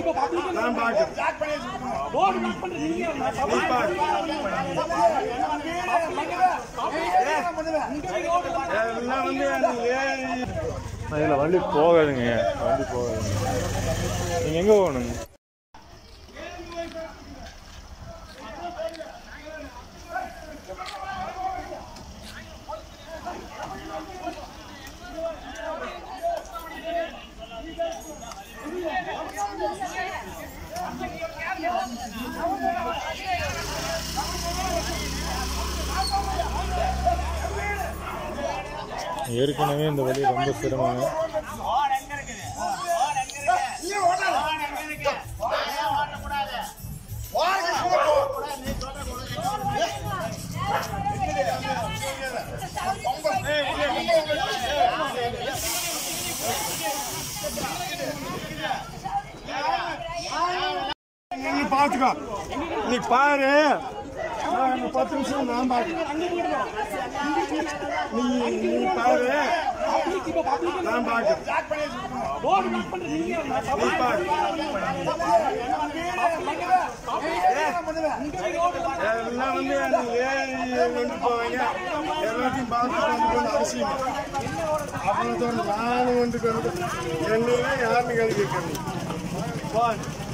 நான் பார்க்கிறேன் நீ பாரு எல்லாம் வந்து எனக்கு ஏறி- இதில் வண்டி போகாதுங்க வண்டி போகாதுங்க நீங்கள் எங்கே போகணுங்க ஏற்கனவே இந்த வழி ரொம்ப சிரமங்க நீ பாத்துக்கோ நீ பாரு நான் இந்த பத்து நிமிஷம் நான் பார்க்கிறேன் நீ நீ பாரு நான் பார்க்கிறேன் நீ பாரு எல்லாம் வந்து எனக்கு ஏறி கொண்டு போவாங்க எல்லாத்தையும் பார்த்து கொண்டு அவசியம் அப்புறம் தோணும் நானும் கொண்டு கொண்டு என்ன யாருன்னு கேள்வி கேட்கணும் போ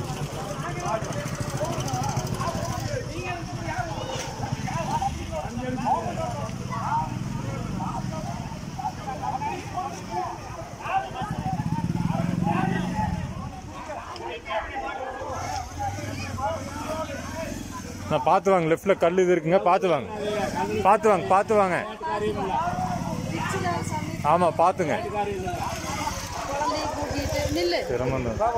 நான் பார்த்து வாங்க லெஃப்டில் கல் இது இருக்குங்க பார்த்து வாங்க பார்த்து வாங்க பார்த்து வாங்க ஆமாம் பார்த்துங்க குழந்தைய கூட்டிட்டு நில்லு சிரமம் தான்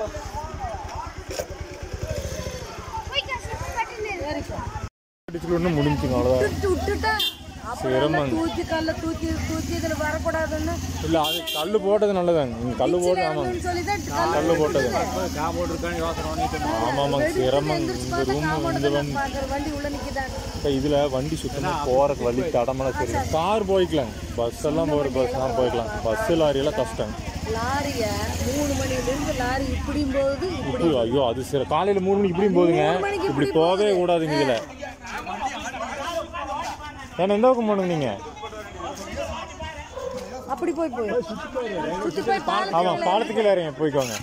அடிச்சுட்டு ஒன்றும் முடிஞ்சுங்க அவ்வளோதான் விட்டு விட்டுட்டேன் அப்புறம் சிரமம். எல்லாம் தூக்கி கல்ல தூக்கி தூக்கி இதுல வரக்கூடாதுன்னு இல்லை அது கல் போட்டது நல்லதாங்க நீங்கள் கல் போட்டு ஆமாங்க சொல்லிதான் கல் போட்டது ஆமாம் ஆமாங்க சிரமம் இந்த ரூம் இந்த வண்டி பாக்குற வண்டி உள்ள நிக்குதாங்க இப்போ இதில் வண்டி சுத்தமாக போகிறக்கு வழி தடமெல்லாம் சரி கார் போய்க்கலாங்க பஸ் எல்லாம் போகிற பஸ் தான் போய்க்கலாம் பஸ்ஸு லாரியெல்லாம் கஷ்டம் லாரிய மூணு மணில இருந்து லாரி இப்படியும் போகுது இப்படி இப்படி ஐயோ அது சில காலையில் மூணு மணிக்கு இப்படியும் போகுதுங்க மூணு மணிக்கு இப்படி இப்படி போகவே கூடாதுங்க இதில் ஏன்னா எந்த பக்கம் போகணுங்க நீங்கள் அப்படி போய் போய் சுத்தி போய் பாலத்துல ஆமாம் பாலத்துக்கு இறங்க போய்க்கோங்க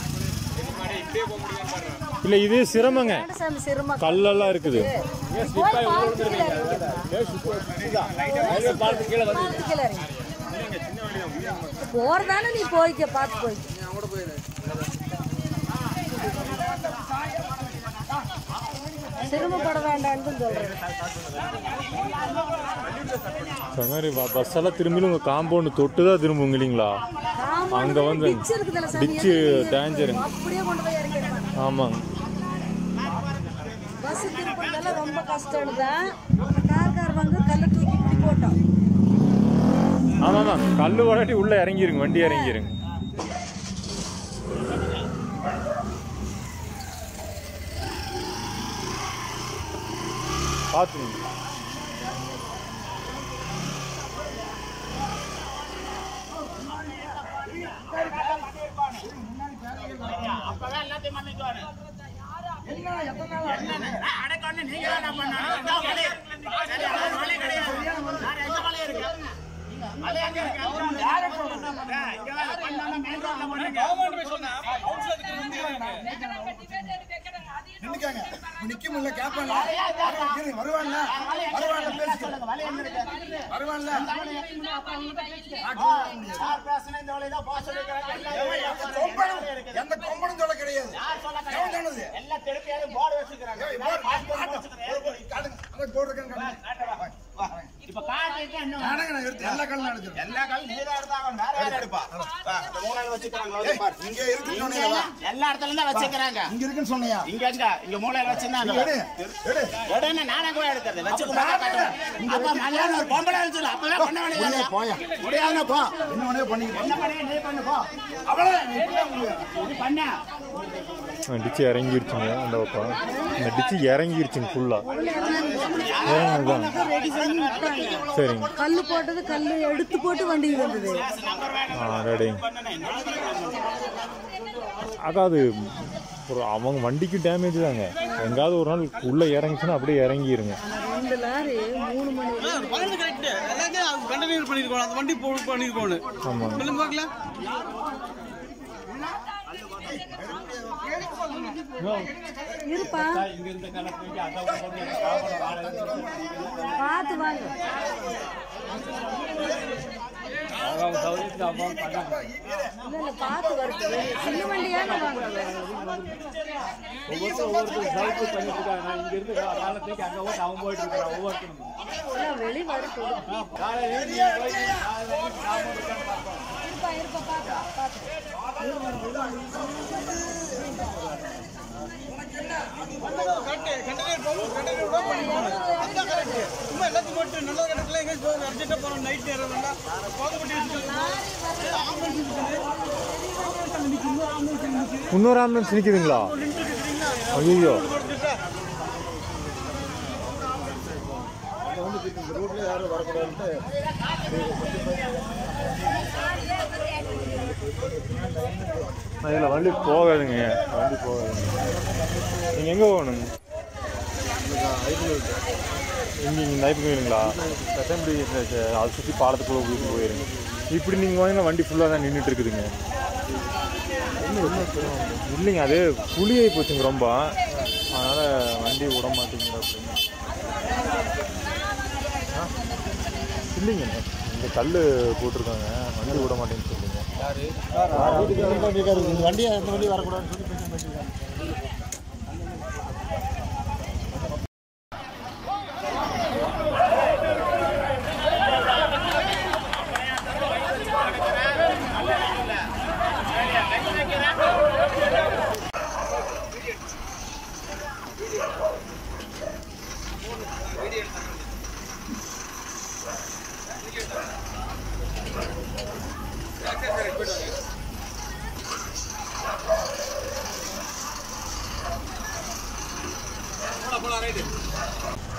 இல்லை இது சிரமங்க சாமி சிரமம் கல்லெல்லாம் இருக்குது போய் பாலத்துக்கு இறங்கு. பாலத்துக்கு இறங்கு. போறதானே நீ போய்க்க பார்த்து போய்க்க சிரமப்பட வேண்டாம்னு சொல்றேன் இந்த மாதிரி ப- பஸ் எல்லாம் திரும்பிலும் உங்கள் காம்பவுண்டு தொட்டு தான் திரும்புங்க இல்லைங்களா அங்க வந்து டிச்சு இருக்குதுல்ல சாமி டிச்சு டேஞ்சருங்க அப்படியே கொண்டு போய் இறக்கிடுவாங்க ஆமாங்க பஸ் திருப்பதெல்லாம் ரொம்ப கஷ்டம் தான் கார்கார் வந்து கல்லை தூக்கி இப்படி போட்டோம் ஆமாம் ஆமாம் கல் வராட்டி உள்ளே இறங்கிருங்க வண்டி இறங்கிருங்க பார்த்துங்க நின்னுக்காங்க நிக்க முடியல கேட்பாங்க வருவான்ல வருவான்ல பேசிக்கலாம் வருவான்ல எந்த கொம்பனும் சொல்ல கிடையாது எவன் சொன்னது ஏய், போடு, காட்டுங்க. அதான் போடு இருக்கான்னு காட்டுங்க. இப்ப காட்டுக்கு இன்னும் காட்டுங்க, நான் எடுத்து எல்லா கல்லும் அடிச்சிருக்கேன் எல்லா காலும் நீ தான் எடுத்தாங்க வேற யாரும் எடுப்பா இந்த மூலையில வச்சுக்கிறாங்க வந்து பாரு. இங்க இருக்குன்னு சொன்னீங்களா எல்லா இடத்துல தான் வச்சுக்கிறாங்க இங்க இருக்குன்னு சொன்னியா இங்க எங்க இங்க மூலையில வச்சிருந்தாங்க எடு எடு உடனே நானே போய் எடுக்கிறது வச்சுக்க மாட்டேன் அப்ப மலையான ஒரு பொம்பளை வச்சு அப்பவே பண்ண வேண்டியது போயா முடியாதுன்னா போ என்ன வேணா பண்ணிக்கலாம் என்ன பண்ணி நீ பண்ணு போ அவ்வளவுதான் நீ இப்படியே முடியாது இது பண்ண டிச்சு இறங்கிருச்சுங்க அந்த பக்கம் இந்த டிச்சு இறங்கிருச்சுங்க ஃபுல்லாக இறங்குதான் ரெடி பண்ணி விட்டாங்க சரிங்க கல்லு போட்டது கல்லு எடுத்து போட்டு வண்டி வந்தது ஆ ரெடிங்க அக்கா அது ஒரு அவங்க வண்டிக்கு டேமேஜ் தாங்க எங்காவது ஒரு நாள் உள்ளே இறங்குச்சுன்னா அப்படியே இறங்கிருங்க ரெண்டு லாரி மூணு மணி பாயிண்ட் கரெக்ட் எல்லாத்தையும் கண்டெய்னர் பண்ணிருக்கோம் அந்த வண்டி போ பண்ணிருக்கோம் ஆமாங்க சொல்லுங்க பார்க்கலாம் இருப்பா பார்த்து வாங்க இல்ல இல்ல பார்த்து வருது சின்ன வண்டியான வாங்க எல்லாம் வெளி வருது இருப்பா இருப்பா பார்த்து பார்த்து சும்மா எல்லாத்தையும் போட்டு நல்ல கட்டத்தில் எங்கேயும் போக அர்ஜென்ட்டாக போகிறோம் நைட் நேரம் வேண்டாம் போகப்பட்டு இன்னொரு ஆம்புலன்ஸ் நிற்குதுங்களா ஐயோ இதில் வண்டி போகாதுங்க வண்டி போகாதுங்க நீங்கள் எங்கே போகணுங்க இங்கே இங்கே ஐப்பு கோயிலுங்களா செகண்ட் அதை சுற்றி பாலத்துக்குள்ளே போயிட்டு போயிருங்க இப்படி நீங்கள் வாங்கினா வண்டி ஃபுல்லாக தான் நின்றுட்டு இருக்குதுங்க இல்லைங்க அது புளியாகி போச்சுங்க ரொம்ப அதனால் வண்டி விட மாட்டேங்குது அப்படின்னு ஆ? இல்லைங்க இந்த கல் போட்டிருக்காங்க வண்டி விட மாட்டேங்குன்னு சொல்லுங்க வண்டி அந்த வண்டி வரக்கூடாதுன்னு சொல்லி பேசி பேசிருக்காங்க போலாம் ரைட்டு